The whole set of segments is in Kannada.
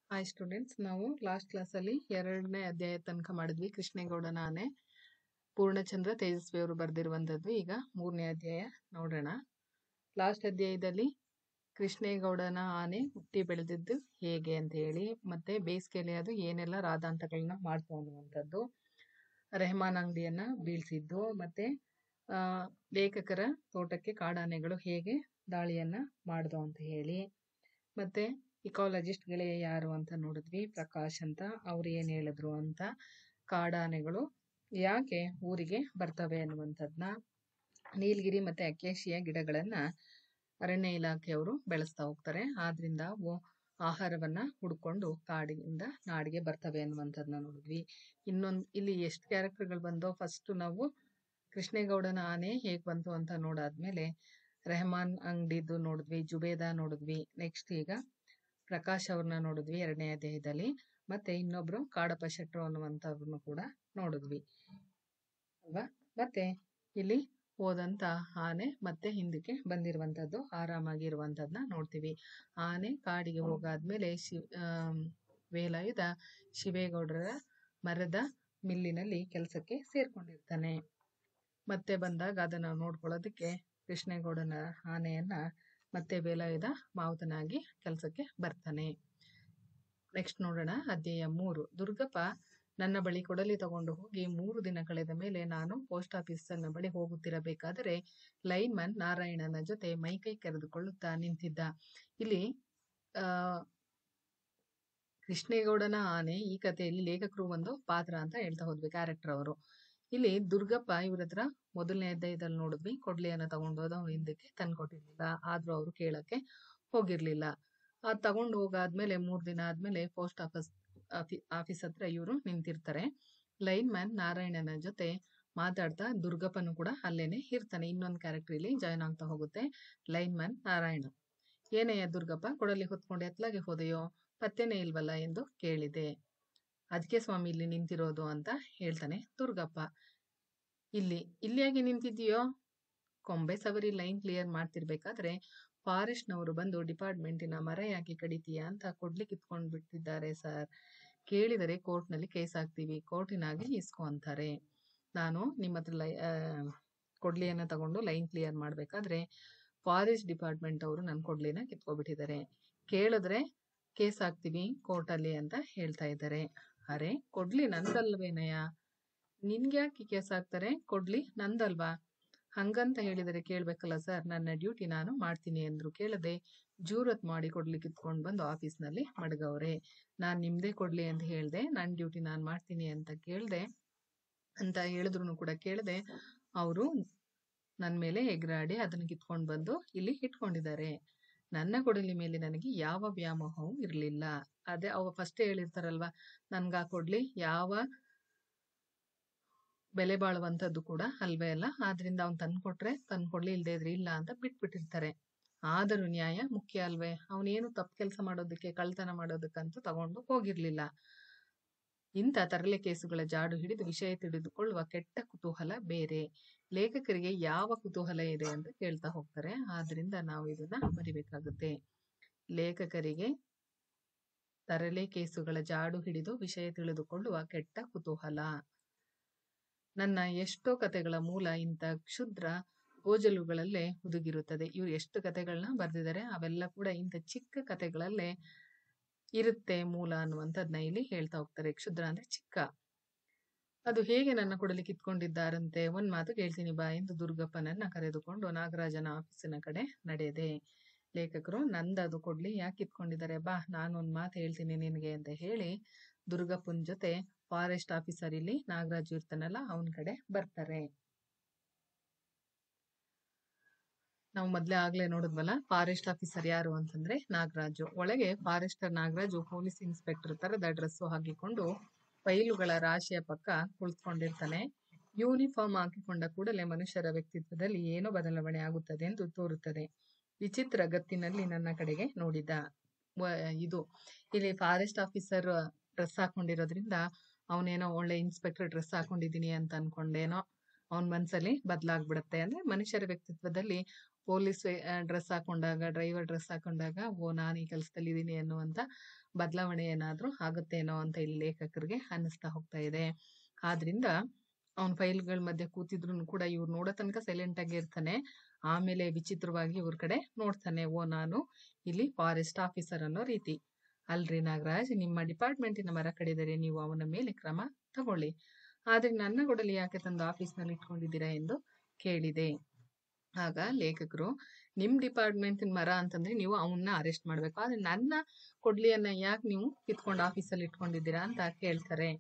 ಹಾಯ್ ಸ್ಟೂಡೆಂಟ್ಸ್ ನಾವು ಲಾಸ್ಟ್ ಕ್ಲಾಸಲ್ಲಿ ಎರಡನೇ ಅಧ್ಯಾಯ ತನಕ ಮಾಡಿದ್ವಿ ಕೃಷ್ಣೇಗೌಡನ ಆನೆ ಪೂರ್ಣಚಂದ್ರ ತೇಜಸ್ವಿ ಅವರು ಬರೆದಿರುವಂಥದ್ದು ಈಗ ಮೂರನೇ ಅಧ್ಯಾಯ ನೋಡೋಣ ಲಾಸ್ಟ್ ಅಧ್ಯಾಯದಲ್ಲಿ ಕೃಷ್ಣೇಗೌಡನ ಆನೆ ಹುಟ್ಟಿ ಬೆಳೆದಿದ್ದು ಹೇಗೆ ಅಂತ ಹೇಳಿ ಮತ್ತೆ ಬೇಸಿಗೆಯಲ್ಲಿ ಅದು ಏನೆಲ್ಲ ರಾಧಾಂತಗಳನ್ನ ಮಾಡ್ತು ಅನ್ನುವಂಥದ್ದು ರೆಹಮಾನ್ ಅಂಗಡಿಯನ್ನ ಬೀಳ್ಸಿದ್ದು ಮತ್ತೆ ಆ, ಲೇಖಕರ ತೋಟಕ್ಕೆ ಕಾಡಾನೆಗಳು ಹೇಗೆ ದಾಳಿಯನ್ನ ಮಾಡ್ದು ಅಂತ ಹೇಳಿ ಮತ್ತೆ ಇಕಾಲಜಿಸ್ಟ್ ಗೆಳೆಯ ಯಾರು ಅಂತ ನೋಡಿದ್ವಿ ಪ್ರಕಾಶ್ ಅಂತ ಅವ್ರು ಏನ್ ಹೇಳಿದ್ರು ಅಂತ ಕಾಡಾನೆಗಳು ಯಾಕೆ ಊರಿಗೆ ಬರ್ತವೆ ಅನ್ನುವಂಥದ್ನ ನೀಲಗಿರಿ ಮತ್ತೆ ಅಕೇಶಿಯ ಗಿಡಗಳನ್ನ ಅರಣ್ಯ ಇಲಾಖೆಯವರು ಬೆಳೆಸ್ತಾ ಹೋಗ್ತಾರೆ ಆದ್ರಿಂದ ಅವು ಆಹಾರವನ್ನ ಹುಡ್ಕೊಂಡು ಕಾಡಿನಿಂದ ನಾಡಿಗೆ ಬರ್ತವೆ ಅನ್ನುವಂಥದ್ನ ನೋಡಿದ್ವಿ ಇನ್ನೊಂದ್ ಇಲ್ಲಿ ಎಷ್ಟು ಕ್ಯಾರೆಕ್ಟರ್ಗಳು ಬಂದೋ ಫಸ್ಟ್ ನಾವು ಕೃಷ್ಣೇಗೌಡನ ಆನೆ ಹೇಗ್ ಬಂತು ಅಂತ ನೋಡಾದ್ಮೇಲೆ ರೆಹಮಾನ್ ಅಂಗಡಿದು ನೋಡಿದ್ವಿ ಜುಬೇದಾ ನೋಡಿದ್ವಿ ನೆಕ್ಸ್ಟ್ ಈಗ ಪ್ರಕಾಶ್ ಅವ್ರನ್ನ ನೋಡಿದ್ವಿ ಎರಡನೇ ಅಧ್ಯಾಯದಲ್ಲಿ ಮತ್ತೆ ಇನ್ನೊಬ್ರು ಕಾಡಪ್ಪ ಶೆಟ್ರು ಅನ್ನುವಂಥವ್ರನ್ನು ಕೂಡ ನೋಡಿದ್ವಿ ಅಲ್ವಾ ಮತ್ತೆ ಇಲ್ಲಿ ಹೋದಂತ ಆನೆ ಮತ್ತೆ ಹಿಂದಕ್ಕೆ ಬಂದಿರುವಂತದ್ದು ಆರಾಮಾಗಿರುವಂತದ್ನ ನೋಡ್ತೀವಿ ಆನೆ ಕಾಡಿಗೆ ಹೋಗಾದ್ಮೇಲೆ ಶಿವ್ ಆಮ್, ವೇಲಾಯುಧ ಶಿವೇಗೌಡರ ಮರದ ಮಿಲ್ಲಿನಲ್ಲಿ ಕೆಲಸಕ್ಕೆ ಸೇರ್ಕೊಂಡಿರ್ತಾನೆ ಮತ್ತೆ ಬಂದಾಗ ಅದನ್ನ ನೋಡ್ಕೊಳ್ಳೋದಕ್ಕೆ ಕೃಷ್ಣೇಗೌಡನ ಆನೆಯನ್ನ ಮತ್ತೆ ವೇಲಾಯುಧ ಮಾವುತನಾಗಿ ಕೆಲಸಕ್ಕೆ ಬರ್ತಾನೆ ನೆಕ್ಸ್ಟ್ ನೋಡೋಣ ಅಧ್ಯಾಯ ಮೂರು ದುರ್ಗಪ್ಪ ನನ್ನ ಬಳಿ ಕೊಡಲಿ ತಗೊಂಡು ಹೋಗಿ ಮೂರು ದಿನ ಕಳೆದ ಮೇಲೆ ನಾನು ಪೋಸ್ಟ್ ಆಫೀಸರ್ನ ಬಳಿ ಹೋಗುತ್ತಿರಬೇಕಾದರೆ ಲೈನ್ಮನ್ ನಾರಾಯಣನ ಜೊತೆ ಮೈಕೈ ಕರೆದುಕೊಳ್ಳುತ್ತಾ ನಿಂತಿದ್ದ ಇಲ್ಲಿ ಆ ಕೃಷ್ಣೇಗೌಡನ ಆನೆ ಈ ಕಥೆಯಲ್ಲಿ ಲೇಖಕರು ಒಂದು ಪಾತ್ರ ಅಂತ ಹೇಳ್ತಾ ಹೋದ್ವಿ ಕ್ಯಾರೆಕ್ಟರ್ ಅವರು ಇಲ್ಲಿ ದುರ್ಗಪ್ಪ ಇವ್ರ ಹತ್ರ ಮೊದಲನೇ ಅಧ್ಯಾಯದಲ್ಲಿ ನೋಡಿದ್ವಿ ಕೊಡ್ಲಿಯನ್ನ ತಗೊಂಡೋದ ಅವ್ನು ಹಿಂದಕ್ಕೆ ತಂದ್ಕೊಟ್ಟಿರ್ಲಿಲ್ಲ ಆದ್ರೂ ಅವ್ರು ಕೇಳಕ್ಕೆ ಹೋಗಿರ್ಲಿಲ್ಲ ಅದ್ ತಗೊಂಡು ಹೋಗಾದ್ಮೇಲೆ ಮೂರ್ ದಿನ ಆದ್ಮೇಲೆ ಪೋಸ್ಟ್ ಆಫೀಸ್ ಆಫೀಸ್ ಹತ್ರ ಇವರು ನಿಂತಿರ್ತಾರೆ ಲೈನ್ ಮ್ಯಾನ್ ನಾರಾಯಣನ ಜೊತೆ ಮಾತಾಡ್ತಾ ದುರ್ಗಪ್ಪನು ಕೂಡ ಅಲ್ಲೇನೆ ಇರ್ತಾನೆ ಇನ್ನೊಂದು ಕ್ಯಾರೆಕ್ಟರ್ ಇಲ್ಲಿ ಜಾಯ್ನ್ ಆಗ್ತಾ ಹೋಗುತ್ತೆ ಲೈನ್ ಮ್ಯಾನ್ ನಾರಾಯಣ ಏನಯ್ಯ ದುರ್ಗಪ್ಪ ಕೊಡಲಿ ಹೊತ್ಕೊಂಡು ಎತ್ಲಾಗೆ ಹೋದೆಯೋ ಪತ್ತೆನೇ ಇಲ್ವಲ್ಲ ಎಂದು ಕೇಳಿದೆ ಅದಕ್ಕೆ ಸ್ವಾಮಿ ಇಲ್ಲಿ ನಿಂತಿರೋದು ಅಂತ ಹೇಳ್ತಾನೆ ದುರ್ಗಪ್ಪ ಇಲ್ಲಿ ಇಲ್ಲಿ ಯಾಕೆ ನಿಂತಿದ್ದೀಯೋ ಕೊಂಬೆ ಸವರಿ ಲೈನ್ ಕ್ಲಿಯರ್ ಮಾಡ್ತಿರ್ಬೇಕಾದ್ರೆ ಫಾರೆಸ್ಟ್ನವರು ಬಂದು ಡಿಪಾರ್ಟ್ಮೆಂಟಿನ ಮರ ಯಾಕೆ ಕಡಿತೀಯಾ ಅಂತ ಕೊಡ್ಲಿ ಕಿತ್ಕೊಂಡ್ ಬಿಟ್ಟಿದ್ದಾರೆ ಸರ್ ಕೇಳಿದರೆ ಕೋರ್ಟ್ನಲ್ಲಿ ಕೇಸ್ ಹಾಕ್ತೀವಿ ಕೋರ್ಟಿನಾಗೆ ಇಸ್ಕೊ ಅಂತಾರೆ ನಾನು ನಿಮ್ಮ ಹತ್ರ ಲೈ ಆ, ಕೊಡ್ಲಿಯನ್ನ ತಗೊಂಡು ಲೈನ್ ಕ್ಲಿಯರ್ ಮಾಡ್ಬೇಕಾದ್ರೆ ಫಾರೆಸ್ಟ್ ಡಿಪಾರ್ಟ್ಮೆಂಟ್ ಅವರು ನನ್ನ ಕೊಡ್ಲಿನ ಕಿತ್ಕೊಬಿಟ್ಟಿದ್ದಾರೆ ಕೇಳಿದ್ರೆ ಕೇಸ್ ಹಾಕ್ತೀವಿ ಕೋರ್ಟಲ್ಲಿ ಅಂತ ಹೇಳ್ತಾ ಇದ್ದಾರೆ ಅರೆ ಕೊಡ್ಲಿ ನಂದಲ್ವೇನಯ್ಯ ನಿನ್ಗೆ ಯಾಕೆ ಕೇಸ್ ಹಾಕ್ತಾರೆ ಕೊಡ್ಲಿ ನಂದಲ್ವಾ ಹಂಗಂತ ಹೇಳಿದರೆ ಕೇಳ್ಬೇಕಲ್ಲ ಸರ್ ನನ್ನ ಡ್ಯೂಟಿ ನಾನು ಮಾಡ್ತೀನಿ ಅಂದ್ರು ಕೇಳದೆ ಜೂರತ್ ಮಾಡಿ ಕೊಡ್ಲಿ ಕಿತ್ಕೊಂಡ್ ಬಂದು ಆಫೀಸ್ನಲ್ಲಿ ಮಡಗವ್ರೆ ನಾನ್ ನಿಮ್ದೇ ಕೊಡ್ಲಿ ಅಂತ ಹೇಳ್ದೆ ನನ್ ಡ್ಯೂಟಿ ನಾನ್ ಮಾಡ್ತೀನಿ ಅಂತ ಕೇಳ್ದೆ ಅಂತ ಹೇಳಿದ್ರು ಕೂಡ ಕೇಳದೆ ಅವರು ನನ್ ಮೇಲೆ ಎಗರಾಡಿ ಅದನ್ನ ಕಿತ್ಕೊಂಡ್ ಬಂದು ಇಲ್ಲಿ ಇಟ್ಕೊಂಡಿದ್ದಾರೆ ನನ್ನ ಕೊಡಲಿ ಮೇಲೆ ನನಗೆ ಯಾವ ವ್ಯಾಮೋಹವೂ ಇರ್ಲಿಲ್ಲ ಅದೇ ಅವ ಫಸ್ಟ್ ಹೇಳಿರ್ತಾರಲ್ವಾ ನನ್ಗ ಆ ಕೊಡ್ಲಿ ಯಾವ ಬೆಲೆ ಬಾಳುವಂತದ್ದು ಕೂಡ ಅಲ್ವೇ ಅಲ್ಲ ಆದ್ರಿಂದ ಅವ್ನ್ ತಂದ್ಕೊಟ್ರೆ ತಂದ್ಕೊಡ್ಲಿ ಇಲ್ದೇ ಇದ್ರೆ ಇಲ್ಲ ಅಂತ ಬಿಟ್ಬಿಟ್ಟಿರ್ತಾರೆ ಆದರೂ ನ್ಯಾಯ ಮುಖ್ಯ ಅಲ್ವೇ ಅವನೇನು ತಪ್ಪು ಕೆಲಸ ಮಾಡೋದಕ್ಕೆ ಕಳ್ತನ ಮಾಡೋದಕ್ಕಂತೂ ತಗೊಂಡು ಹೋಗಿರ್ಲಿಲ್ಲ ಇಂಥ ತರಲೆ ಕೇಸುಗಳ ಜಾಡು ಹಿಡಿದು ವಿಷಯ ತಿಳಿದುಕೊಳ್ಳುವ ಕೆಟ್ಟ ಕುತೂಹಲ ಬೇರೆ ಲೇಖಕರಿಗೆ ಯಾವ ಕುತೂಹಲ ಇದೆ ಅಂತ ಕೇಳ್ತಾ ಹೋಗ್ತಾರೆ ಆದ್ರಿಂದ ನಾವು ಇದನ್ನ ಬರಿಬೇಕಾಗುತ್ತೆ ಲೇಖಕರಿಗೆ ತರಲೆ ಕೇಸುಗಳ ಜಾಡು ಹಿಡಿದು ವಿಷಯ ತಿಳಿದುಕೊಳ್ಳುವ ಕೆಟ್ಟ ಕುತೂಹಲ ನನ್ನ ಎಷ್ಟೋ ಕತೆಗಳ ಮೂಲ ಇಂಥ ಕ್ಷುದ್ರ ಓಜಲುಗಳಲ್ಲೇ ಹುದುಗಿರುತ್ತದೆ ಇವ್ರು ಎಷ್ಟು ಕತೆಗಳನ್ನ ಬರೆದಿದ್ದಾರೆ ಅವೆಲ್ಲ ಕೂಡ ಇಂಥ ಚಿಕ್ಕ ಕತೆಗಳಲ್ಲೇ ಇರುತ್ತೆ ಮೂಲ ಅನ್ನುವಂಥದ್ನ ಇಲ್ಲಿ ಹೇಳ್ತಾ ಹೋಗ್ತಾರೆ ಕ್ಷುದ್ರ ಅಂದ್ರೆ ಚಿಕ್ಕ ಅದು ಹೇಗೆ ನನ್ನ ಕೊಡಲಿ ಕಿತ್ಕೊಂಡಿದ್ದಾರಂತೆ ಒಂದ್ ಮಾತು ಕೇಳ್ತೀನಿ ಬಾ ಎಂದು ದುರ್ಗಪ್ಪನನ್ನ ಕರೆದುಕೊಂಡು ನಾಗರಾಜನ ಆಫೀಸಿನ ಕಡೆ ನಡೆದೆ ಲೇಖಕರು ನಂದದು ಕೊಡ್ಲಿ ಯಾಕೆ ಕಿತ್ಕೊಂಡಿದ್ದಾರೆ ಬಾ ನಾನು ಒಂದ್ ಮಾತು ಹೇಳ್ತೀನಿ ನಿನಗೆ ಅಂತ ಹೇಳಿ ದುರ್ಗಪ್ಪನ್ ಜೊತೆ ಫಾರೆಸ್ಟ್ ಆಫೀಸರ್ ಇಲ್ಲಿ ನಾಗರಾಜು ಇರ್ತಾನಲ್ಲ ಅವನ್ ಕಡೆ ಬರ್ತಾರೆ ನಾವು ಮೊದ್ಲೇ ಆಗ್ಲೇ ನೋಡಿದ್ವಲ್ಲ ಫಾರೆಸ್ಟ್ ಆಫೀಸರ್ ಯಾರು ಅಂತಂದ್ರೆ ನಾಗರಾಜು ಒಳಗೆ ಫಾರೆಸ್ಟರ್ ನಾಗರಾಜು ಪೊಲೀಸ್ ಇನ್ಸ್ಪೆಕ್ಟರ್ ತರದ ಡ್ರೆಸ್ ಹಾಕಿಕೊಂಡು ಫೈಲುಗಳ ರಾಶಿಯ ಪಕ್ಕ ಕುಳಿತುಕೊಂಡಿರ್ತಾನೆ ಯೂನಿಫಾರ್ಮ್ ಹಾಕಿಕೊಂಡ ಕೂಡಲೇ ಮನುಷ್ಯರ ವ್ಯಕ್ತಿತ್ವದಲ್ಲಿ ಏನೋ ಬದಲಾವಣೆ ಆಗುತ್ತದೆ ಎಂದು ತೋರುತ್ತದೆ ವಿಚಿತ್ರ ಗತ್ತಿನಲ್ಲಿ ನನ್ನ ಕಡೆಗೆ ನೋಡಿದ ವ- ಇದು ಇಲ್ಲಿ ಫಾರೆಸ್ಟ್ ಆಫೀಸರ್ ಡ್ರೆಸ್ ಹಾಕೊಂಡಿರೋದ್ರಿಂದ ಅವನೇನೋ ಒಳ್ಳೆ ಇನ್ಸ್ಪೆಕ್ಟರ್ ಡ್ರೆಸ್ ಹಾಕೊಂಡಿದೀನಿ ಅಂತ ಅನ್ಕೊಂಡೇನೋ ಅವನ್ ಮನ್ಸಲ್ಲಿ ಬದಲಾಗ್ಬಿಡತ್ತೆ ಅಂದ್ರೆ ಮನುಷ್ಯರ ವ್ಯಕ್ತಿತ್ವದಲ್ಲಿ ಪೊಲೀಸ್ ಡ್ರೆಸ್ ಹಾಕೊಂಡಾಗ ಡ್ರೈವರ್ ಡ್ರೆಸ್ ಹಾಕೊಂಡಾಗ ಓ ನಾನು ಈ ಕೆಲಸದಲ್ಲಿ ಇದೀನಿ ಅನ್ನುವಂತ ಬದಲಾವಣೆ ಏನಾದ್ರೂ ಆಗುತ್ತೇನೋ ಅಂತ ಇಲ್ಲಿ ಲೇಖಕರಿಗೆ ಅನ್ನಿಸ್ತಾ ಹೋಗ್ತಾ ಇದೆ ಆದ್ರಿಂದ ಅವನ ಫೈಲ್ಗಳ ಮಧ್ಯೆ ಕೂತಿದ್ರು ಕೂಡ ಇವ್ರು ನೋಡೋ ತನಕ ಸೈಲೆಂಟ್ ಆಗಿ ಇರ್ತಾನೆ ಆಮೇಲೆ ವಿಚಿತ್ರವಾಗಿ ಇವ್ರ ಕಡೆ ನೋಡ್ತಾನೆ ಓ ನಾನು ಇಲ್ಲಿ ಫಾರೆಸ್ಟ್ ಆಫೀಸರ್ ಅನ್ನೋ ರೀತಿ ಅಲ್ರಿ ನಾಗರಾಜ್ ನಿಮ್ಮ ಡಿಪಾರ್ಟ್ಮೆಂಟಿನ ಮರ ಕಡಿದರೆ ನೀವು ಅವನ ಮೇಲೆ ಕ್ರಮ ತಗೊಳ್ಳಿ ಆದ್ರೆ ನನ್ನ ಕೊಡಲಿ ಯಾಕೆ ತಂದು ಆಫೀಸ್ನಲ್ಲಿ ಇಟ್ಕೊಂಡಿದ್ದೀರಾ ಎಂದು ಕೇಳಿದೆ ಆಗ ಲೇಖಕರು ನಿಮ್ ಡಿಪಾರ್ಟ್ಮೆಂಟ್ ಮರ ಅಂತಂದ್ರೆ ನೀವು ಅವನ್ನ ಅರೆಸ್ಟ್ ಮಾಡ್ಬೇಕು ಆದ್ರೆ ನನ್ನ ಕೊಡ್ಲಿಯನ್ನ ಯಾಕೆ ನೀವು ಕಿತ್ಕೊಂಡು ಆಫೀಸಲ್ಲಿ ಇಟ್ಕೊಂಡಿದ್ದೀರಾ ಅಂತ ಕೇಳ್ತಾರೆ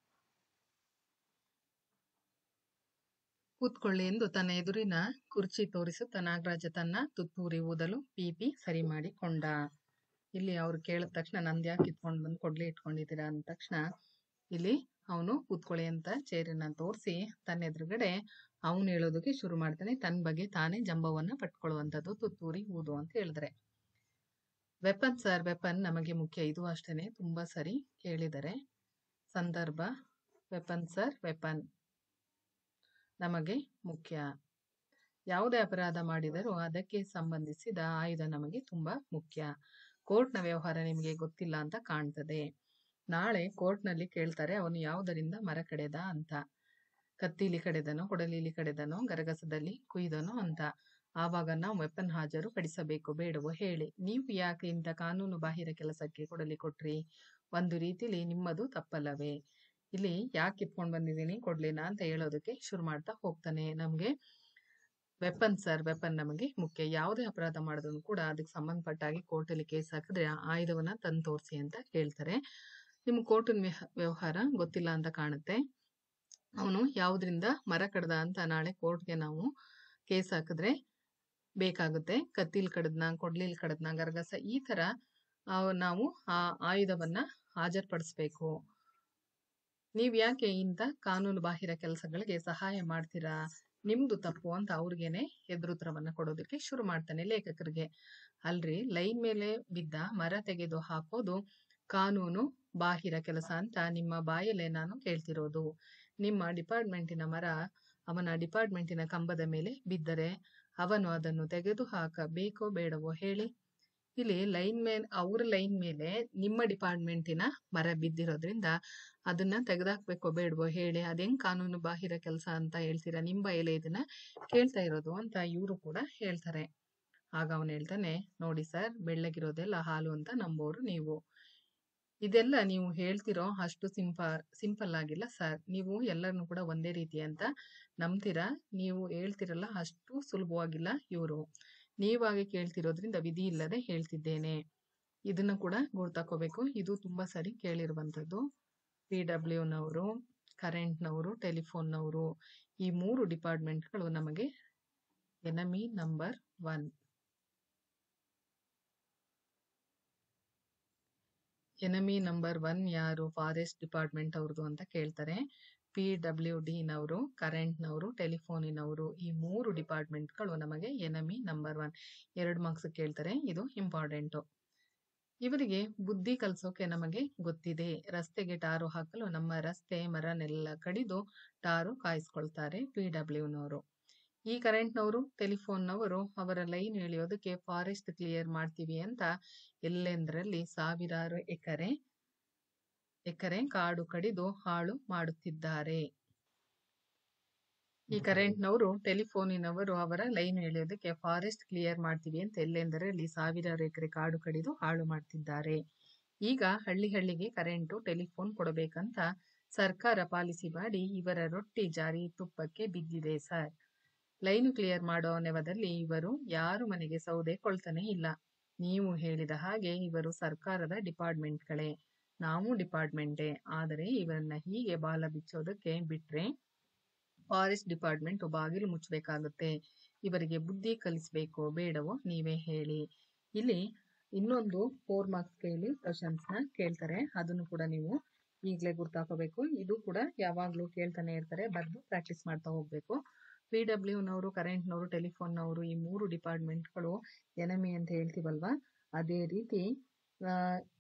ಕೂತ್ಕೊಳ್ಳಿ ಎಂದು ತನ್ನ ಎದುರಿನ ಕುರ್ಚಿ ತೋರಿಸುತ್ತಾ ನಾಗರಾಜ ತನ್ನ ತುತ್ತೂರಿ ಊದಲು ಪಿಪಿ ಸರಿ ಮಾಡಿಕೊಂಡ ಇಲ್ಲಿ ಅವ್ರು ಕೇಳಿದ ತಕ್ಷಣ ನಂದ್ ಯಾಕೆ ಕಿತ್ಕೊಂಡ್ ಬಂದು ಕೊಡ್ಲಿ ಇಟ್ಕೊಂಡಿದ್ದೀರಾ ಅಂದ ತಕ್ಷಣ ಇಲ್ಲಿ ಅವನು ಕೂತ್ಕೊಳ್ಳಿ ಅಂತ ಚೇರನ್ನ ತೋರಿಸಿ ತನ್ನ ಎದುರುಗಡೆ ಅವನು ಹೇಳೋದಕ್ಕೆ ಶುರು ಮಾಡ್ತಾನೆ ತನ್ನ ಬಗ್ಗೆ ತಾನೇ ಜಂಬವನ್ನ ಪಟ್ಕೊಳ್ಳುವಂಥದ್ದು ತುತ್ತೂರಿ ಊದು ಅಂತ ಹೇಳಿದ್ರೆ ವೆಪನ್ ಸರ್ ವೆಪನ್ ನಮಗೆ ಮುಖ್ಯ ಇದು ಅಷ್ಟೇನೆ ತುಂಬಾ ಸರಿ ಕೇಳಿದರೆ ಸಂದರ್ಭ ವೆಪನ್ ಸರ್ ವೆಪನ್ ನಮಗೆ ಮುಖ್ಯ ಯಾವುದೇ ಅಪರಾಧ ಮಾಡಿದರೂ ಅದಕ್ಕೆ ಸಂಬಂಧಿಸಿದ ಆಯುಧ ನಮಗೆ ತುಂಬಾ ಮುಖ್ಯ ಕೋರ್ಟ್ನ ವ್ಯವಹಾರ ನಿಮಗೆ ಗೊತ್ತಿಲ್ಲ ಅಂತ ಕಾಣ್ತದೆ ನಾಳೆ ಕೋರ್ಟ್ನಲ್ಲಿ ಕೇಳ್ತಾರೆ ಅವನು ಯಾವುದರಿಂದ ಮರ ಕಡೆದ ಅಂತ ಕತ್ತಿಲಿ ಕಡೆದನೋ ಕೊಡಲಿಲಿ ಕಡೆದನೋ ಗರಗಸದಲ್ಲಿ ಕುಯ್ದನೋ ಅಂತ ಆವಾಗ ನಾವು ವೆಪನ್ ಹಾಜರು ಪಡಿಸಬೇಕು ಬೇಡವೋ ಹೇಳಿ ನೀವು ಯಾಕೆ ಇಂಥ ಕಾನೂನು ಬಾಹಿರ ಕೆಲಸಕ್ಕೆ ಕೊಡಲಿ ಕೊಟ್ರಿ ಒಂದು ರೀತಿಲಿ ನಿಮ್ಮದು ತಪ್ಪಲ್ಲವೇ ಇಲ್ಲಿ ಯಾಕೆ ಕಿತ್ಕೊಂಡ್ ಬಂದಿದ್ದೀನಿ ಕೊಡ್ಲಿನ ಅಂತ ಹೇಳೋದಕ್ಕೆ ಶುರು ಮಾಡ್ತಾ ಹೋಗ್ತಾನೆ ನಮ್ಗೆ ವೆಪನ್ ಸರ್ ವೆಪನ್ ನಮಗೆ ಮುಖ್ಯ ಯಾವುದೇ ಅಪರಾಧ ಮಾಡಿದ್ರು ಕೂಡ ಅದಕ್ಕೆ ಸಂಬಂಧಪಟ್ಟ ಹಾಗೆ ಕೋರ್ಟಲ್ಲಿ ಕೇಸ್ ಹಾಕಿದ್ರೆ ಆಯುಧವನ್ನ ತಂದು ತೋರಿಸಿ ಅಂತ ಕೇಳ್ತಾರೆ ನಿಮ್ ಕೋರ್ಟಿನ ವ್ಯವಹಾರ ಗೊತ್ತಿಲ್ಲ ಅಂತ ಕಾಣುತ್ತೆ ಅವನು ಯಾವ್ದ್ರಿಂದ ಮರ ಕಡ್ದ ಅಂತ ನಾಳೆ ಕೋರ್ಟ್ಗೆ ನಾವು ಕೇಸ್ ಹಾಕಿದ್ರೆ ಬೇಕಾಗುತ್ತೆ ಕತ್ತಿಲ್ ಕಡದ್ನ ಕೊಡ್ಲಿಲ್ ಕಡದ್ನ ಗರಗಸ ಈ ತರ ಆ, ನಾವು ಆ ಆಯುಧವನ್ನ ಹಾಜರ್ಪಡಿಸ್ಬೇಕು ನೀವ್ ಯಾಕೆ ಇಂಥ ಕಾನೂನು ಬಾಹಿರ ಕೆಲಸಗಳಿಗೆ ಸಹಾಯ ಮಾಡ್ತೀರಾ ನಿಮ್ದು ತಪ್ಪು ಅಂತ ಅವ್ರಿಗೇನೆ ಎದುರುತ್ತರವನ್ನ ಕೊಡೋದಕ್ಕೆ ಶುರು ಮಾಡ್ತಾನೆ ಲೇಖಕರಿಗೆ ಅಲ್ರಿ ಲೈನ್ ಮೇಲೆ ಬಿದ್ದ ಮರ ತೆಗೆದು ಹಾಕೋದು ಕಾನೂನು ಬಾಹಿರ ಕೆಲಸ ಅಂತ ನಿಮ್ಮ ಬಾಯಲ್ಲೇ ನಾನು ಕೇಳ್ತಿರೋದು ನಿಮ್ಮ ಡಿಪಾರ್ಟ್ಮೆಂಟಿನ ಮರ ಅವನ ಡಿಪಾರ್ಟ್ಮೆಂಟಿನ ಕಂಬದ ಮೇಲೆ ಬಿದ್ದರೆ ಅವನು ಅದನ್ನು ತೆಗೆದು ಹಾಕಬೇಕೋ ಬೇಡವೋ ಹೇಳಿ ಇಲ್ಲಿ ಲೈನ್ ಮೇಲೆ ಅವ್ರ ಲೈನ್ ಮೇಲೆ ನಿಮ್ಮ ಡಿಪಾರ್ಟ್ಮೆಂಟಿನ ಮರ ಬಿದ್ದಿರೋದ್ರಿಂದ ಅದನ್ನ ತೆಗೆದಾಕ್ಬೇಕೋ ಬೇಡವೋ ಹೇಳಿ ಅದೇನ್ ಕಾನೂನು ಬಾಹಿರ ಕೆಲಸ ಅಂತ ಹೇಳ್ತೀರಾ ನಿಮ್ ಬಾಯಲ್ಲೇ ಇದನ್ನ ಕೇಳ್ತಾ ಇರೋದು ಅಂತ ಇವರು ಕೂಡ ಹೇಳ್ತಾರೆ ಆಗ ಅವನು ಹೇಳ್ತಾನೆ ನೋಡಿ ಸರ್ ಬೆಳ್ಳಗಿರೋದೆಲ್ಲ ಹಾಲು ಅಂತ ನಂಬೋರು ನೀವು ಇದೆಲ್ಲ ನೀವು ಹೇಳ್ತಿರೋ ಅಷ್ಟು ಸಿಂಪ ಸಿಂಪಲ್ ಆಗಿಲ್ಲ ಸರ್ ನೀವು ಎಲ್ಲರನ್ನು ಕೂಡ ಒಂದೇ ರೀತಿ ಅಂತ ನಂಬ್ತೀರಾ ನೀವು ಹೇಳ್ತಿರಲ್ಲ ಅಷ್ಟು ಸುಲಭವಾಗಿಲ್ಲ ಇವರು ನೀವಾಗಿ ಕೇಳ್ತಿರೋದ್ರಿಂದ ವಿಧಿ ಇಲ್ಲದೆ ಹೇಳ್ತಿದ್ದೇನೆ ಇದನ್ನ ಕೂಡ ಗುರ್ತಾಕೋಬೇಕು ಇದು ತುಂಬಾ ಸರಿ ಕೇಳಿರುವಂತದ್ದು ಪಿ ಡಬ್ಲ್ಯೂನವರು ಕರೆಂಟ್ನವರು ಟೆಲಿಫೋನ್ನವರು ಈ ಮೂರು ಡಿಪಾರ್ಟ್ಮೆಂಟ್ಗಳು ನಮಗೆ enemy number one enemy number one ಯಾರು ಫಾರೆಸ್ಟ್ ಡಿಪಾರ್ಟ್ಮೆಂಟ್ ಅವ್ರದ್ದು ಅಂತ ಕೇಳ್ತಾರೆ ಪಿ ಡಬ್ಲ್ಯೂ ಡಿನವರು ಕರೆಂಟ್ನವರು ಟೆಲಿಫೋನಿನವರು ಈ ಮೂರು ಡಿಪಾರ್ಟ್ಮೆಂಟ್ಗಳು ನಮಗೆ ಎನಮಿ ನಂಬರ್ ಒನ್ ಎರಡು ಮಾರ್ಕ್ಸ್ ಕೇಳ್ತಾರೆ ಇದು ಇಂಪಾರ್ಟೆಂಟು ಇವರಿಗೆ ಬುದ್ಧಿ ಕಲಿಸೋಕೆ ನಮಗೆ ಗೊತ್ತಿದೆ ರಸ್ತೆಗೆ ಟಾರು ಹಾಕಲು ನಮ್ಮ ರಸ್ತೆ ಮರನೆಲ್ಲ ಕಡಿದು ಟಾರು ಕಾಯಿಸ್ಕೊಳ್ತಾರೆ ಪಿ ಡಬ್ಲ್ಯೂನವರು ಈ ಕರೆಂಟ್ನವರು ಟೆಲಿಫೋನ್ನವರು ಅವರ ಲೈನ್ ಎಳೆಯೋದಕ್ಕೆ ಫಾರೆಸ್ಟ್ ಕ್ಲಿಯರ್ ಮಾಡ್ತೀವಿ ಅಂತ ಎಲ್ಲೆಂದರಲ್ಲಿ ಸಾವಿರಾರು ಎಕರೆ ಎಕರೆ ಕಾಡು ಕಡಿದು ಹಾಳು ಮಾಡುತ್ತಿದ್ದಾರೆ ಈ ಕರೆಂಟ್ನವರು ಟೆಲಿಫೋನಿನವರು ಅವರ ಲೈನ್ ಎಳೆಯೋದಕ್ಕೆ ಫಾರೆಸ್ಟ್ ಕ್ಲಿಯರ್ ಮಾಡ್ತೀವಿ ಅಂತ ಎಲ್ಲೆಂದರಲ್ಲಿ ಸಾವಿರಾರು ಎಕರೆ ಕಾಡು ಕಡಿದು ಹಾಳು ಮಾಡ್ತಿದ್ದಾರೆ ಈಗ ಹಳ್ಳಿ ಹಳ್ಳಿಗೆ ಕರೆಂಟು ಟೆಲಿಫೋನ್ ಕೊಡಬೇಕಂತ ಸರ್ಕಾರ ಪಾಲಿಸಿ ಮಾಡಿ ಇವರ ರೊಟ್ಟಿ ಜಾರಿ ತುಪ್ಪಕ್ಕೆ ಬಿದ್ದಿದೆ ಸರ್ ಲೈನು ಕ್ಲಿಯರ್ ಮಾಡೋ ನೆವದಲ್ಲಿ ಇವರು ಯಾರು ಮನೆಗೆ ಸೌದೆ ಕೊಳ್ತಾನೆ ಇಲ್ಲ ನೀವು ಹೇಳಿದ ಹಾಗೆ ಇವರು ಸರ್ಕಾರದ ಡಿಪಾರ್ಟ್ಮೆಂಟ್ಗಳೇ ನಾವು ಡಿಪಾರ್ಟ್ಮೆಂಟೇ ಆದರೆ ಇವರನ್ನ ಹೀಗೆ ಬಾಲ ಬಿಚ್ಚೋದಕ್ಕೆ ಬಿಟ್ರೆ ಫಾರೆಸ್ಟ್ ಡಿಪಾರ್ಟ್ಮೆಂಟ್ ಬಾಗಿಲು ಮುಚ್ಚಬೇಕಾಗುತ್ತೆ ಇವರಿಗೆ ಬುದ್ಧಿ ಕಲಿಸ್ಬೇಕೋ ಬೇಡವೋ ನೀವೇ ಹೇಳಿ ಇಲ್ಲಿ ಇನ್ನೊಂದು ಫೋರ್ ಮಾರ್ಕ್ಸ್ ಕೇಳಿ ಕ್ವಶನ್ಸ್ ನ ಕೇಳ್ತಾರೆ ಅದನ್ನು ಕೂಡ ನೀವು ಈಗಲೇ ಗುರ್ತಾಕೋಬೇಕು ಇದು ಕೂಡ ಯಾವಾಗ್ಲೂ ಕೇಳ್ತಾನೆ ಇರ್ತಾರೆ ಬರೆದು ಪ್ರಾಕ್ಟೀಸ್ ಮಾಡ್ತಾ ಹೋಗ್ಬೇಕು ಪಿ ಡಬ್ಲ್ಯೂನವರು ಕರೆಂಟ್ನವರು ಟೆಲಿಫೋನ್ನವರು ಈ ಮೂರು ಡಿಪಾರ್ಟ್ಮೆಂಟ್ಗಳು ಎನಮಿ ಅಂತ ಹೇಳ್ತೀವಲ್ವಾ ಅದೇ ರೀತಿ ಆ,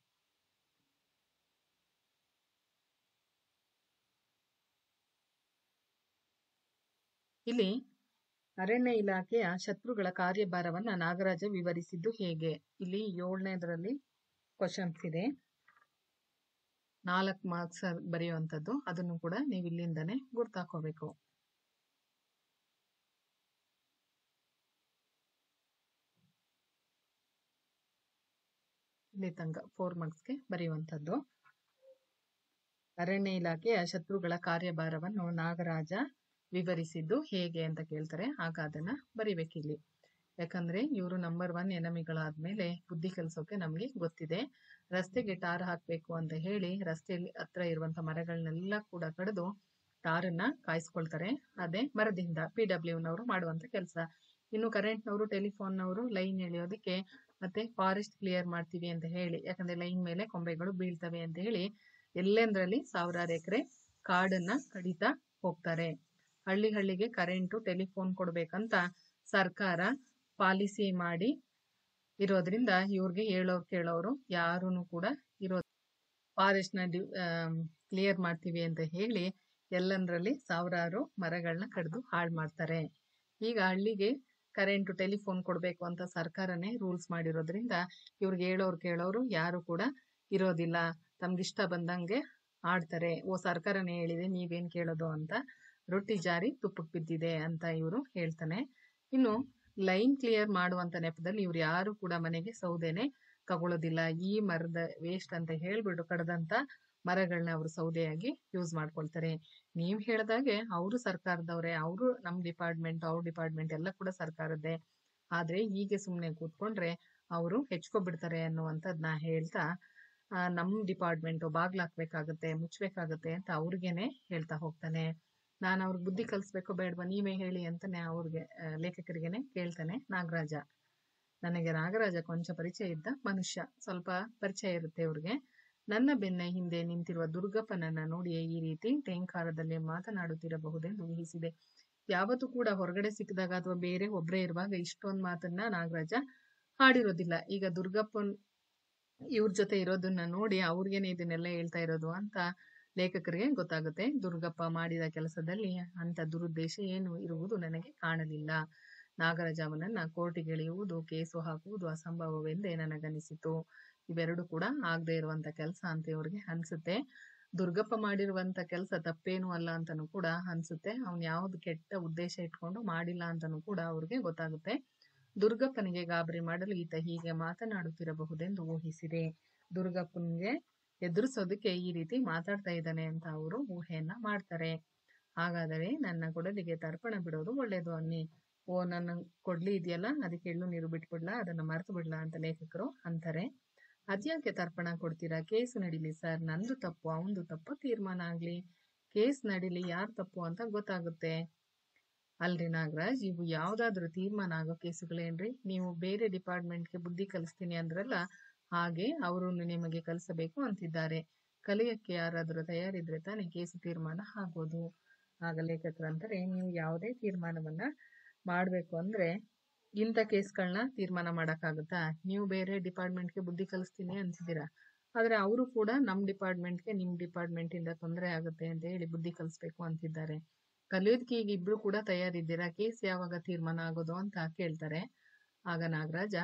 ಇಲ್ಲಿ ಅರಣ್ಯ ಇಲಾಖೆಯ ಶತ್ರುಗಳ ಕಾರ್ಯಭಾರವನ್ನ ನಾಗರಾಜ ವಿವರಿಸಿದ್ದು ಹೇಗೆ ಇಲ್ಲಿ ಏಳನೇದರಲ್ಲಿ ಕ್ವಶನ್ಸ್ ಇದೆ ನಾಲ್ಕು ಮಾರ್ಕ್ಸ್ ಬರೆಯುವಂಥದ್ದು ಅದನ್ನು ಕೂಡ ನೀವು ಇಲ್ಲಿಂದನೇ ಗುರ್ತಾಕೋಬೇಕು ಇಲ್ಲಿ ತನಕ ಫೋರ್ ಮಾರ್ಕ್ಸ್ಗೆ ಬರೆಯುವಂಥದ್ದು ಅರಣ್ಯ ಇಲಾಖೆಯ ಶತ್ರುಗಳ ಕಾರ್ಯಭಾರವನ್ನು ನಾಗರಾಜ ವಿವರಿಸಿದ್ದು ಹೇಗೆ ಅಂತ ಕೇಳ್ತಾರೆ ಆಗ ಅದನ್ನ ಬರಿಬೇಕಿಲ್ಲಿ ಯಾಕಂದ್ರೆ ಇವರು ನಂಬರ್ ಒನ್ ಎನಮಿಗಳಾದ್ಮೇಲೆ ಬುದ್ಧಿ ಕಲಿಸೋಕೆ ನಮ್ಗೆ ಗೊತ್ತಿದೆ ರಸ್ತೆಗೆ ಟಾರ್ ಹಾಕ್ಬೇಕು ಅಂತ ಹೇಳಿ ರಸ್ತೆಯಲ್ಲಿ ಹತ್ರ ಇರುವಂತ ಮರಗಳನ್ನೆಲ್ಲ ಕೂಡ ಕಡಿದು ಟಾರನ್ನ ಕಾಯಿಸ್ಕೊಳ್ತಾರೆ ಅದೇ ಮರದಿಂದ ಪಿ ಡಬ್ಲ್ಯೂನವರು ಮಾಡುವಂತ ಕೆಲಸ ಇನ್ನು ಕರೆಂಟ್ನವರು ಟೆಲಿಫೋನ್ನವರು ಲೈನ್ ಎಳೆಯೋದಕ್ಕೆ ಮತ್ತೆ ಫಾರೆಸ್ಟ್ ಕ್ಲಿಯರ್ ಮಾಡ್ತೀವಿ ಅಂತ ಹೇಳಿ ಯಾಕಂದ್ರೆ ಲೈನ್ ಮೇಲೆ ಕೊಂಬೆಗಳು ಬೀಳ್ತವೆ ಅಂತ ಹೇಳಿ ಎಲ್ಲೆಂದ್ರಲ್ಲಿ ಸಾವಿರಾರು ಎಕರೆ ಕಾಡನ್ನ ಕಡಿತಾ ಹೋಗ್ತಾರೆ ಹಳ್ಳಿ ಹಳ್ಳಿಗೆ ಕರೆಂಟು ಟೆಲಿಫೋನ್ ಕೊಡ್ಬೇಕಂತ ಸರ್ಕಾರ ಪಾಲಿಸಿ ಮಾಡಿ ಇರೋದ್ರಿಂದ ಇವ್ರಿಗೆ ಹೇಳೋರು ಕೇಳೋರು ಯಾರೂ ಕೂಡ ಇರೋ ಫಾರೆಸ್ಟ್ ನ ಕ್ಲಿಯರ್ ಮಾಡ್ತೀವಿ ಅಂತ ಹೇಳಿ ಎಲ್ಲಂದ್ರಲ್ಲಿ ಸಾವಿರಾರು ಮರಗಳನ್ನ ಕಡಿದು ಹಾಳು ಮಾಡ್ತಾರೆ ಈಗ ಹಳ್ಳಿಗೆ ಕರೆಂಟ್ ಟೆಲಿಫೋನ್ ಕೊಡ್ಬೇಕು ಅಂತ ಸರ್ಕಾರನೇ ರೂಲ್ಸ್ ಮಾಡಿರೋದ್ರಿಂದ ಇವ್ರಿಗೆ ಹೇಳೋರು ಕೇಳೋರು ಯಾರು ಕೂಡ ಇರೋದಿಲ್ಲ ತಮ್ಗಿಷ್ಟ ಬಂದಂಗೆ ಆಡ್ತಾರೆ ಓ ಸರ್ಕಾರನೇ ಹೇಳಿದೆ ನೀವೇನ್ ಕೇಳೋದು ಅಂತ ರೊಟ್ಟಿ ಜಾರಿ ತುಪ್ಪಕ್ಕೆ ಬಿದ್ದಿದೆ ಅಂತ ಇವರು ಹೇಳ್ತಾನೆ ಇನ್ನು ಲೈನ್ ಕ್ಲಿಯರ್ ಮಾಡುವಂತ ನೆಪದಲ್ಲಿ ಇವ್ರು ಯಾರು ಕೂಡ ಮನೆಗೆ ಸೌದೆನೆ ತಗೊಳ್ಳೋದಿಲ್ಲ ಈ ಮರದ ವೇಸ್ಟ್ ಅಂತ ಹೇಳ್ಬಿಟ್ಟು ಕಡ್ದಂತ ಮರಗಳನ್ನ ಅವರು ಸೌದೆಯಾಗಿ ಯೂಸ್ ಮಾಡ್ಕೊಳ್ತಾರೆ ನೀವ್ ಹೇಳ್ದಾಗೆ ಅವರು ಸರ್ಕಾರದವ್ರೆ ಅವರು ನಮ್ ಡಿಪಾರ್ಟ್ಮೆಂಟ್ ಅವ್ರ ಡಿಪಾರ್ಟ್ಮೆಂಟ್ ಎಲ್ಲ ಕೂಡ ಸರ್ಕಾರದ್ದೇ ಆದ್ರೆ ಹೀಗೆ ಸುಮ್ನೆ ಕೂತ್ಕೊಂಡ್ರೆ ಅವರು ಹೆಚ್ಕೊಬಿಡ್ತಾರೆ ಅನ್ನುವಂಥದ್ನ ಹೇಳ್ತಾ ಆ, ನಮ್ ಡಿಪಾರ್ಟ್ಮೆಂಟ್ ಬಾಗ್ಲ ಹಾಕ್ಬೇಕಾಗತ್ತೆ ಮುಚ್ಬೇಕಾಗತ್ತೆ ಅಂತ ಅವ್ರಿಗೇನೆ ಹೇಳ್ತಾ ಹೋಗ್ತಾನೆ ನಾನು ಅವ್ರಿಗೆ ಬುದ್ಧಿ ಕಲಿಸ್ಬೇಕೋ ಬೇಡವಾ ನೀವೇ ಹೇಳಿ ಅಂತಾನೆ ಅವ್ರಿಗೆ ಆ, ಲೇಖಕರಿಗೆನೆ ಕೇಳ್ತಾನೆ ನಾಗರಾಜ ನನಗೆ ನಾಗರಾಜ ಕೊಂಚ ಪರಿಚಯ ಇದ್ದ ಮನುಷ್ಯ ಸ್ವಲ್ಪ ಪರಿಚಯ ಇರುತ್ತೆ ಇವ್ರಿಗೆ ನನ್ನ ಬೆನ್ನ ಹಿಂದೆ ನಿಂತಿರುವ ದುರ್ಗಪ್ಪನನ್ನ ನೋಡಿ ಈ ರೀತಿ ಟೇಂಕಾರದಲ್ಲಿ ಮಾತನಾಡುತ್ತಿರಬಹುದೆಂದು ಊಹಿಸಿದೆ ಯಾವತ್ತೂ ಕೂಡ ಹೊರಗಡೆ ಸಿಕ್ಕಿದಾಗ ಅಥವಾ ಬೇರೆ ಒಬ್ರೇ ಇರುವಾಗ ಇಷ್ಟೊಂದು ಮಾತನ್ನ ನಾಗರಾಜ ಹಾಡಿರೋದಿಲ್ಲ ಈಗ ದುರ್ಗಪ್ಪನ್ ಇವ್ರ ಜೊತೆ ಇರೋದನ್ನ ನೋಡಿ ಅವ್ರಿಗೇನೆ ಇದನ್ನೆಲ್ಲ ಹೇಳ್ತಾ ಇರೋದು ಅಂತ ಲೇಖಕರಿಗೆ ಗೊತ್ತಾಗುತ್ತೆ ದುರ್ಗಪ್ಪ ಮಾಡಿದ ಕೆಲಸದಲ್ಲಿ ಅಂತ ದುರುದ್ದೇಶ ಏನು ಇರುವುದು ನನಗೆ ಕಾಣಲಿಲ್ಲ ನಾಗರಾಜ ಅವನನ್ನ ಕೋರ್ಟಿಗೆ ಎಳೆಯುವುದು ಕೇಸು ಹಾಕುವುದು ಅಸಂಭವವೆಂದೇ ನನಗನಿಸಿತು ಇವೆರಡು ಕೂಡ ಆಗದೆ ಇರುವಂತ ಕೆಲಸ ಅಂತ ಇವ್ರಿಗೆ ಅನ್ಸುತ್ತೆ ದುರ್ಗಪ್ಪ ಮಾಡಿರುವಂತ ಕೆಲಸ ತಪ್ಪೇನು ಅಲ್ಲ ಅಂತಾನು ಕೂಡ ಅನ್ಸುತ್ತೆ ಅವ್ನ್ ಯಾವ್ದು ಕೆಟ್ಟ ಉದ್ದೇಶ ಇಟ್ಕೊಂಡು ಮಾಡಿಲ್ಲ ಅಂತಾನು ಕೂಡ ಅವ್ರಿಗೆ ಗೊತ್ತಾಗುತ್ತೆ ದುರ್ಗಪ್ಪನಿಗೆ ಗಾಬರಿ ಮಾಡಲು ಈತ ಹೀಗೆ ಮಾತನಾಡುತ್ತಿರಬಹುದೆಂದು ಊಹಿಸಿದೆ ದುರ್ಗಪ್ಪನಿಗೆ ಎದುರಿಸೋದಕ್ಕೆ ಈ ರೀತಿ ಮಾತಾಡ್ತಾ ಇದ್ದಾನೆ ಅಂತ ಅವರು ಊಹೆಯನ್ನ ಮಾಡ್ತಾರೆ ಹಾಗಾದರೆ ನನ್ನ ಕೊಡಲಿಗೆ ತರ್ಪಣ ಬಿಡೋದು ಒಳ್ಳೇದು ಅನ್ನಿ ಓ ನನ್ನ ಕೊಡ್ಲಿ ಇದೆಯಲ್ಲ ಅದಕ್ಕೆ ಎಳ್ಳು ನೀರು ಬಿಟ್ಬಿಡ್ಲಾ ಅದನ್ನ ಮರೆತು ಬಿಡ್ಲಾ ಅಂತ ಲೇಖಕರು ಅಂತಾರೆ ಅದ್ಯಾಕೆ ತರ್ಪಣ ಕೊಡ್ತೀರಾ ಕೇಸು ನಡೀಲಿ ಸರ್ ನಂದು ತಪ್ಪು ಅವಂದು ತಪ್ಪು ತೀರ್ಮಾನ ಆಗ್ಲಿ ಕೇಸ್ ನಡೀಲಿ ಯಾರ್ ತಪ್ಪು ಅಂತ ಗೊತ್ತಾಗುತ್ತೆ ಅಲ್ರಿ ನಾಗರಾಜ್ ಇವು ಯಾವ್ದಾದ್ರು ತೀರ್ಮಾನ ಆಗೋ ಕೇಸುಗಳೇನ್ರಿ ನೀವು ಬೇರೆ ಡಿಪಾರ್ಟ್ಮೆಂಟ್ಗೆ ಬುದ್ಧಿ ಕಲಿಸ್ತೀನಿ ಅಂದ್ರಲ್ಲ ಹಾಗೆ ಅವರು ನಿಮಗೆ ಕಲಿಸಬೇಕು ಅಂತಿದ್ದಾರೆ ಕಲಿಯಕ್ಕೆ ಯಾರಾದರೂ ತಯಾರಿದ್ರೆ ತಾನೇ ಕೇಸು ತೀರ್ಮಾನ ಆಗೋದು ಆಗ ಲೇಖಕರು ಅಂತಾರೆ ನೀವು ಯಾವುದೇ ತೀರ್ಮಾನವನ್ನ ಮಾಡ್ಬೇಕು ಅಂದ್ರೆ ಇಂಥ ಕೇಸ್ಗಳನ್ನ ತೀರ್ಮಾನ ಮಾಡಕ್ಕಾಗುತ್ತಾ ನೀವು ಬೇರೆ ಡಿಪಾರ್ಟ್ಮೆಂಟ್ಗೆ ಬುದ್ಧಿ ಕಲಿಸ್ತೀನಿ ಅಂತಿದ್ದೀರಾ ಆದ್ರೆ ಅವರು ಕೂಡ ನಮ್ ಡಿಪಾರ್ಟ್ಮೆಂಟ್ಗೆ ನಿಮ್ ಡಿಪಾರ್ಟ್ಮೆಂಟ್ ಇಂದ ತೊಂದರೆ ಆಗುತ್ತೆ ಅಂತ ಹೇಳಿ ಬುದ್ಧಿ ಕಲಿಸ್ಬೇಕು ಅಂತಿದ್ದಾರೆ ಕಲಿಯೋದಕ್ಕೆ ಈಗ ಇಬ್ರು ಕೂಡ ತಯಾರಿದ್ದೀರಾ ಕೇಸ್ ಯಾವಾಗ ತೀರ್ಮಾನ ಆಗೋದು ಅಂತ ಕೇಳ್ತಾರೆ ಆಗ ನಾಗರಾಜ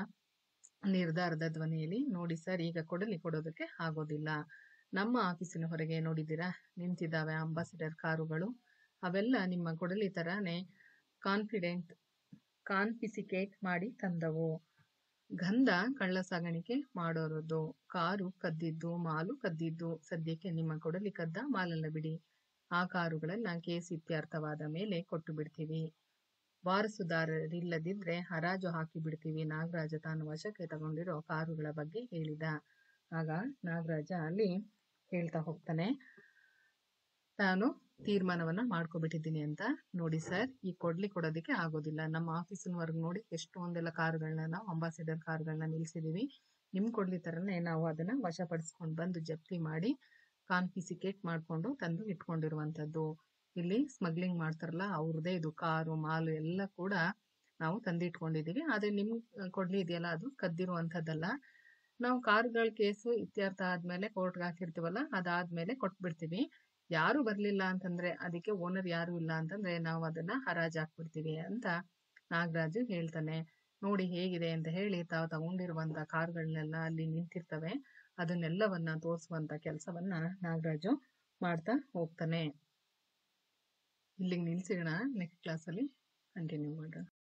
ನಿರ್ಧಾರದ ಧ್ವನಿಯಲ್ಲಿ ನೋಡಿ ಸರ್ ಈಗ ಕೊಡಲಿ ಕೊಡೋದಕ್ಕೆ ಆಗೋದಿಲ್ಲ ನಮ್ಮ ಆಫೀಸಿನ ಹೊರಗೆ ನೋಡಿದ್ದೀರಾ ನಿಂತಿದ್ದಾವೆ ಅಂಬಾಸಿಡರ್ ಕಾರುಗಳು ಅವೆಲ್ಲ ನಿಮ್ಮ ಕೊಡಲಿ ತರಾನೇ ಕಾನ್ಫಿಡೆಂಟ್ ಕಾನ್ಫಿಸಿಕೇಟ್ ಮಾಡಿ ತಂದವು ಗಂಧ ಕಳ್ಳ ಸಾಗಾಣಿಕೆ ಮಾಡೋರದ್ದು ಕಾರು ಕದ್ದಿದ್ದು ಮಾಲು ಕದ್ದಿದ್ದು ಸದ್ಯಕ್ಕೆ ನಿಮ್ಮ ಕೊಡಲಿ ಕದ್ದ ಮಾಲಲ್ಲ ಬಿಡಿ ಆ ಕಾರುಗಳನ್ನ ಕೇಸ್ ಇತ್ಯರ್ಥವಾದ ಮೇಲೆ ಕೊಟ್ಟು ಬಿಡ್ತೀವಿ ವಾರಸುದಾರರಿಲ್ಲದಿದ್ರೆ ಹರಾಜು ಹಾಕಿ ಬಿಡ್ತೀವಿ ನಾಗರಾಜ ತಾನು ವಶಕ್ಕೆ ತಗೊಂಡಿರೋ ಕಾರುಗಳ ಬಗ್ಗೆ ಹೇಳಿದ ಆಗ ನಾಗರಾಜ ಅಲ್ಲಿ ಹೇಳ್ತಾ ಹೋಗ್ತಾನೆ ನಾನು ತೀರ್ಮಾನವನ್ನ ಮಾಡ್ಕೊಬಿಟ್ಟಿದ್ದೀನಿ ಅಂತ ನೋಡಿ ಸರ್ ಈ ಕೊಡ್ಲಿ ಕೊಡೋದಕ್ಕೆ ಆಗೋದಿಲ್ಲ ನಮ್ಮ ಆಫೀಸಿನವರೆಗೆ ನೋಡಿ ಎಷ್ಟೊಂದೆಲ್ಲ ಕಾರುಗಳನ್ನ ನಾವು ಅಂಬಾಸಿಡರ್ ಕಾರುಗಳನ್ನ ನಿಲ್ಸಿದೀವಿ ನಿಮ್ ಕೊಡ್ಲಿ ತರನೇ ನಾವು ಅದನ್ನ ವಶಪಡಿಸ್ಕೊಂಡು ಬಂದು ಜಪ್ತಿ ಮಾಡಿ ಕಾನ್ಫಿಸಿಕೇಟ್ ಮಾಡ್ಕೊಂಡು ತಂದು ಇಟ್ಕೊಂಡಿರುವಂತದ್ದು ಇಲ್ಲಿ ಸ್ಮಗ್ಲಿಂಗ್ ಮಾಡ್ತಾರಲ್ಲ ಅವ್ರದೇ ಇದು ಕಾರು ಮಾಲು ಎಲ್ಲ ಕೂಡ ನಾವು ತಂದಿಟ್ಕೊಂಡಿದೀವಿ ಆದ್ರೆ ನಿಮ್ ಕೊಡ್ಲಿ ಇದೆಯಲ್ಲ ಅದು ಕದ್ದಿರುವಂತದ್ದಲ್ಲ ನಾವು ಕಾರುಗಳ ಕೇಸು ಇತ್ಯರ್ಥ ಆದ್ಮೇಲೆ ಕೋರ್ಟ್ಗೆ ಹಾಕಿರ್ತೀವಲ್ಲ ಅದಾದ್ಮೇಲೆ ಕೊಟ್ಬಿಡ್ತೀವಿ ಯಾರು ಬರ್ಲಿಲ್ಲ ಅಂತಂದ್ರೆ ಅದಕ್ಕೆ ಓನರ್ ಯಾರು ಇಲ್ಲ ಅಂತಂದ್ರೆ ನಾವು ಅದನ್ನ ಹರಾಜ್ ಹಾಕ್ಬಿಡ್ತೀವಿ ಅಂತ ನಾಗರಾಜು ಹೇಳ್ತಾನೆ ನೋಡಿ ಹೇಗಿದೆ ಅಂತ ಹೇಳಿ ತಾವು ತಗೊಂಡಿರುವಂತ ಕಾರ್ಗಳನ್ನೆಲ್ಲ ಅಲ್ಲಿ ನಿಂತಿರ್ತವೆ ಅದನ್ನೆಲ್ಲವನ್ನ ತೋರಿಸುವಂಥ ಕೆಲಸವನ್ನ ನಾಗರಾಜು ಮಾಡ್ತಾ ಹೋಗ್ತಾನೆ ಇಲ್ಲಿಗೆ ನಿಲ್ಸಿರೋಣ ನೆಕ್ಸ್ಟ್ ಕ್ಲಾಸಲ್ಲಿ ಕಂಟಿನ್ಯೂ ಮಾಡೋಣ